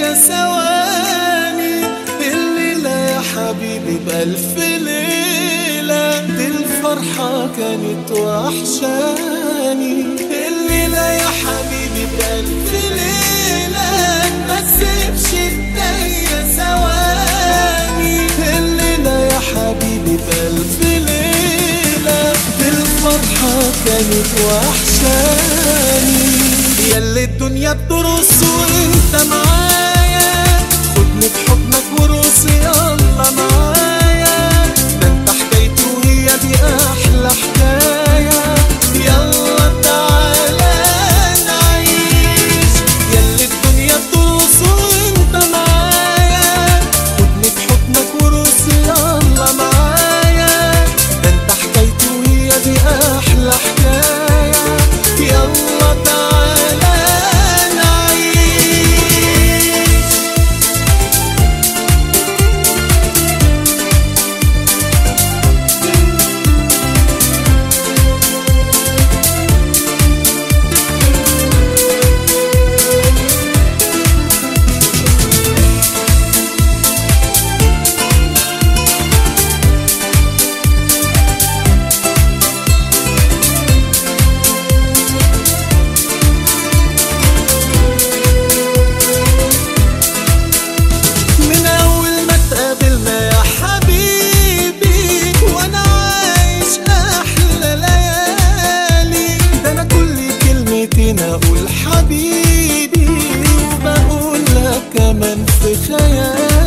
الدنيا ثواني الليلة يا حبيبي بألف ليلة دي الفرحة كانت وحشاني الليلة يا حبيبي بألف ليلة ما تسيبش الدنيا ثواني الليلة يا حبيبي بألف ليلة دي الفرحة كانت وحشاني ياللي الدنيا بترص وانت معايا خدني في حضنك ورقص يلا معايا ده انت حكايتي وهي دي احلى حكايه يلا تعالى نعيش ياللي الدنيا بترص وانت معايا خدني في حضنك ورقص يلا معايا ده انت حكايتي وهي دي احلى حكايه يلا تعالى نعيش من اول ما اتقابلنا يا حبيبي وانا عايش احلى ليالي ده انا كل كلمتين اقول حبيبي وبقول لك كمان في خيالي